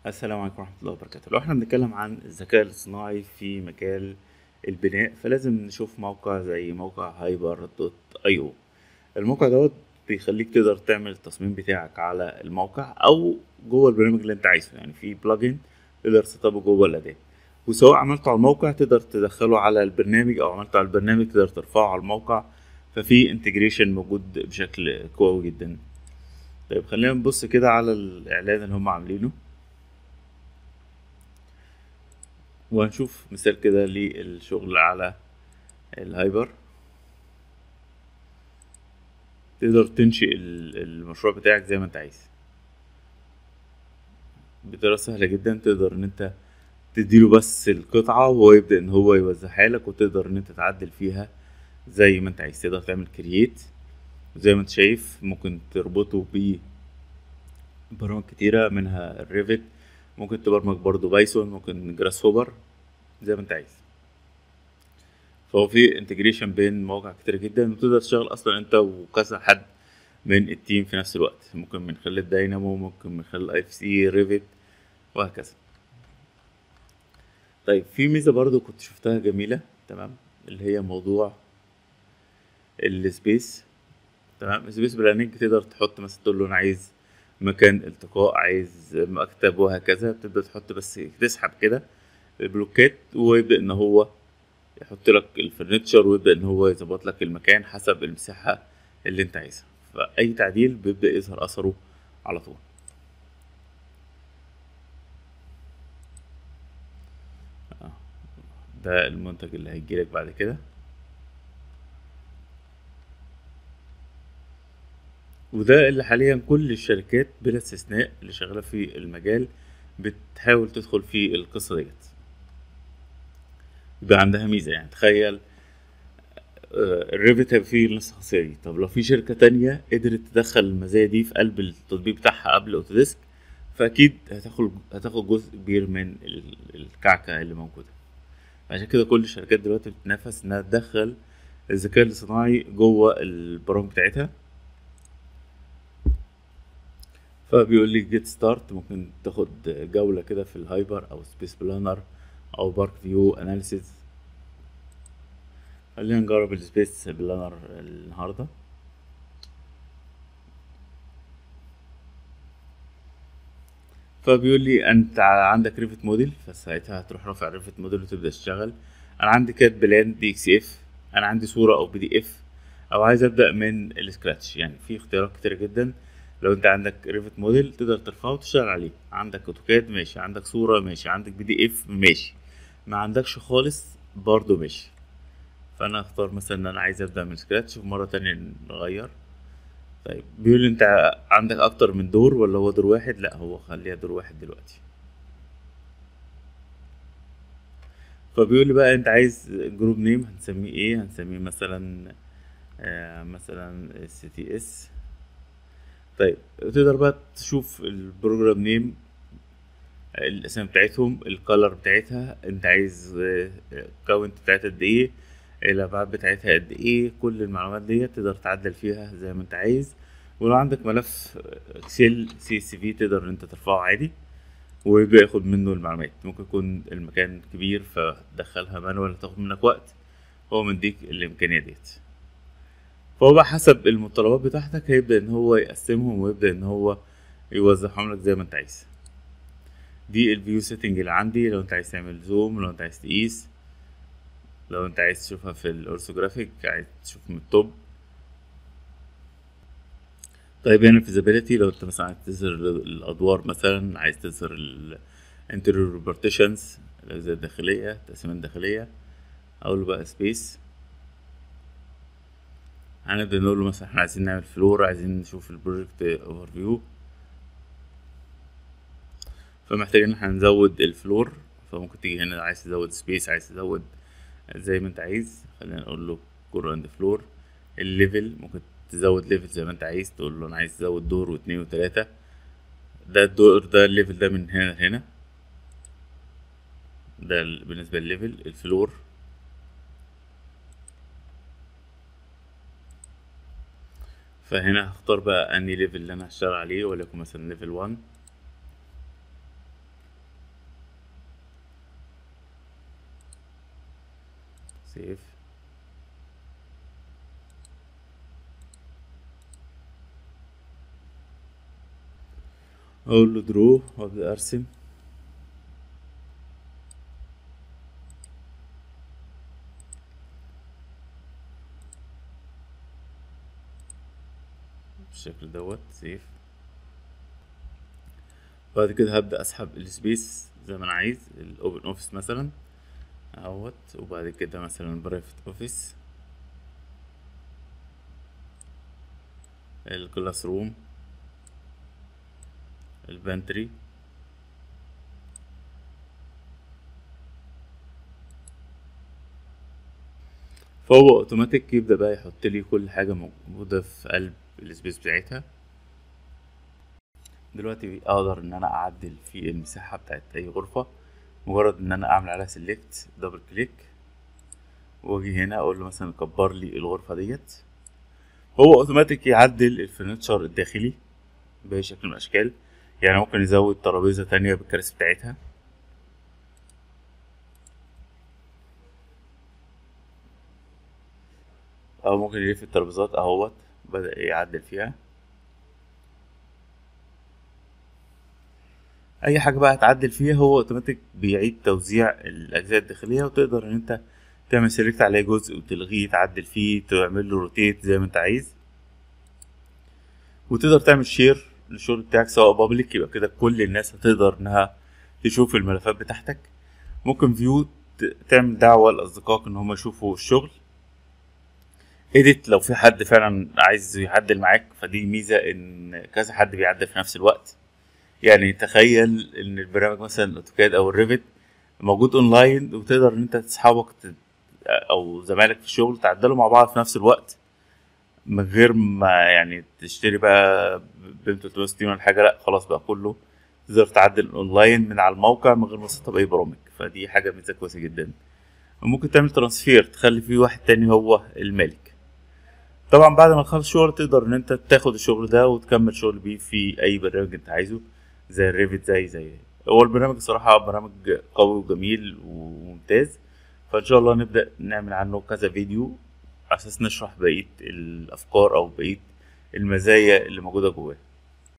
السلام عليكم ورحمة الله وبركاته لو احنا بنتكلم عن الذكاء الاصطناعي في مجال البناء فلازم نشوف موقع زي موقع هايبر دوت اي او الموقع دوت بيخليك تقدر تعمل التصميم بتاعك على الموقع او جوه البرنامج اللي انت عايزه يعني في بلجن تقدر تسطبه جوه الاداة وسواء عملته على الموقع تقدر تدخله على البرنامج او عملته على البرنامج تقدر ترفعه على الموقع ففي انتجريشن موجود بشكل قوي جدا طيب خلينا نبص كده على الاعلان اللي هم عاملينه وهنشوف مثال كده للشغل على الهايبر تقدر تنشئ ال- المشروع بتاعك زي ما انت عايز بطريقة سهلة جدا تقدر ان انت تديله بس القطعة وهو يبدأ ان هو يوزعها لك وتقدر ان انت تعدل فيها زي ما انت عايز تقدر تعمل كرييت زي ما انت شايف ممكن تربطه ب برامج كتيرة منها الريفت ممكن تبرمج برضو بايثون ممكن جراس هوبر زي ما انت عايز فهو في انتجريشن بين مواقع كتير جدا وتقدر تشتغل اصلا انت وكذا حد من التيم في نفس الوقت ممكن من خلال الداينامو ممكن من خلال اي اف سي ريفت وهكذا طيب في ميزة برضو كنت شفتها جميلة تمام اللي هي موضوع السبيس تمام سبيس بلاننج تقدر تحط مثلا تقول له انا عايز مكان التقاء عايز مكتب وهكذا بتبدأ تحط بس تسحب كده البلوكات ويبدأ ان هو يحط لك الفرنتشر ويبدأ ان هو يظبط لك المكان حسب المساحة اللي انت عايزها فأي تعديل بيبدأ يظهر أثره على طول آه. ده المنتج اللي هيجيلك بعد كده وده اللي حاليا كل الشركات بلا استثناء اللي شغالة في المجال بتحاول تدخل في القصة ديت يبقى عندها ميزة يعني تخيل الريفت هيبقى فيه نفس الخاصية دي طب لو في شركة تانية قدرت تدخل المزايا دي في قلب التطبيق بتاعها قبل اوتوديسك فأكيد هتاخد هتاخد جزء كبير من ال- الكعكة اللي موجودة عشان كده كل الشركات دلوقتي بتتنافس إنها تدخل الذكاء الاصطناعي جوه البرامج بتاعتها فبيقول لي جيت ستارت ممكن تاخد جولة كده في الهايبر أو سبيس بلانر أو بارك فيو أناليسيز خلينا نجرب السبيس بلانر النهاردة فبيقول لي انت عندك ريفت موديل فساعتها هتروح رافع ريفت موديل وتبدا تشتغل انا عندي كات بلان دي اكس اف انا عندي صوره او بي دي اف او عايز ابدا من السكراتش يعني في اختيارات كتير جدا لو انت عندك ريفت موديل تقدر ترفعه وتشتغل عليه عندك اوتوكاد ماشي عندك صوره ماشي عندك بي دي اف ماشي ما عندكش خالص برضو ماشي فانا اختار مثلا ان انا عايز ابدا من سكراتش ومره تانية نغير طيب بيقول لي انت عندك اكتر من دور ولا هو دور واحد لا هو خليها دور واحد دلوقتي فبيقول لي بقى انت عايز جروب نيم هنسميه ايه هنسميه مثلا آه مثلا سي تي اس طيب تقدر بقى تشوف البروجرام نيم الاسامي بتاعتهم الكالر بتاعتها انت عايز الكاونت بتاعتها قد ايه الابعاد بتاعتها قد ايه كل المعلومات دي تقدر تعدل فيها زي ما انت عايز ولو عندك ملف اكسل سي اس في تقدر ان انت ترفعه عادي ويبدأ ياخد منه المعلومات ممكن يكون المكان كبير فتدخلها مانوال تاخد منك وقت هو مديك الامكانيه ديت فهو بقى حسب المتطلبات بتاعتك هيبدأ ان هو يقسمهم ويبدأ ان هو يوزعهم لك زي ما انت عايز دي الفيو سيتنج اللي عندي لو انت عايز تعمل زوم لو انت عايز تقيس لو انت عايز تشوفها في الاورثوجرافيك عايز تشوف من التوب طيب هنا فيزابيليتي لو انت مثلا عايز تظهر الادوار مثلا عايز تظهر الانتريور بارتيشنز الاجزاء الداخليه التقسيمات الداخليه اقول له بقى سبيس هنبدا نقول له مثلا احنا عايزين نعمل فلور عايزين نشوف البروجكت اوفر فيو فمحتاجين ان احنا نزود الفلور فممكن تيجي هنا عايز تزود سبيس عايز تزود زي ما انت عايز خلينا نقول له كور اند فلور الليفل ممكن تزود ليفل زي ما انت عايز تقول له انا عايز ازود دور واتنين وتلاتة ده الدور ده الليفل ده من هنا لهنا ده ال- بالنسبة للليفل الفلور فهنا هختار بقى انهي ليفل اللي انا هشتغل عليه وليكن مثلا ليفل 1 سيف اقول له درو وابدا ارسم بالشكل دوت سيف بعد كده هبدأ اسحب السبيس زي ما انا عايز الاوبن اوفيس مثلا اهوت وبعد كده مثلا برايفت اوفيس الكلاس روم البانتري فهو اوتوماتيك يبدأ بقى يحط لي كل حاجة موجودة في قلب السبيس بتاعتها دلوقتي اقدر ان انا اعدل في المساحة بتاعت اي غرفة مجرد ان انا اعمل عليها سيلكت دبل كليك واجي هنا اقول له مثلا كبر لي الغرفة ديت هو اوتوماتيك يعدل الفرنتشر الداخلي باي شكل من الاشكال يعني ممكن يزود ترابيزة تانية بالكراسي بتاعتها او ممكن يلف الترابيزات اهوت بدأ يعدل فيها اي حاجة بقى هتعدل فيها هو اوتوماتيك بيعيد توزيع الاجزاء الداخلية وتقدر ان انت تعمل سيلكت عليه جزء وتلغيه تعدل فيه تعمل له روتيت زي ما انت عايز وتقدر تعمل شير للشغل بتاعك سواء بابليك يبقى كده كل الناس هتقدر انها تشوف الملفات بتاعتك ممكن فيو تعمل دعوة لأصدقائك إن هم يشوفوا الشغل إيديت لو في حد فعلا عايز يعدل معاك فدي ميزة إن كذا حد بيعدل في نفس الوقت يعني تخيل إن البرنامج مثلا الأوتوكاد أو الريفت موجود أونلاين وتقدر إن أنت أصحابك أو زمايلك في الشغل تعدلوا مع بعض في نفس الوقت من غير ما يعني تشتري بقى ب 360 ولا حاجه لا خلاص بقى كله تقدر تعدل اونلاين من على الموقع من غير ما تسطب اي برامج فدي حاجه ميزه كويسه جدا وممكن تعمل ترانسفير تخلي فيه واحد تاني هو المالك طبعا بعد ما تخلص شغل تقدر ان انت تاخد الشغل ده وتكمل شغل بيه في اي برنامج انت عايزه زي الريفت زي زي هو البرنامج الصراحه برنامج قوي وجميل وممتاز فان شاء الله نبدا نعمل عنه كذا فيديو على اساس نشرح بقيه الافكار او بقيه المزايا اللي موجوده جواه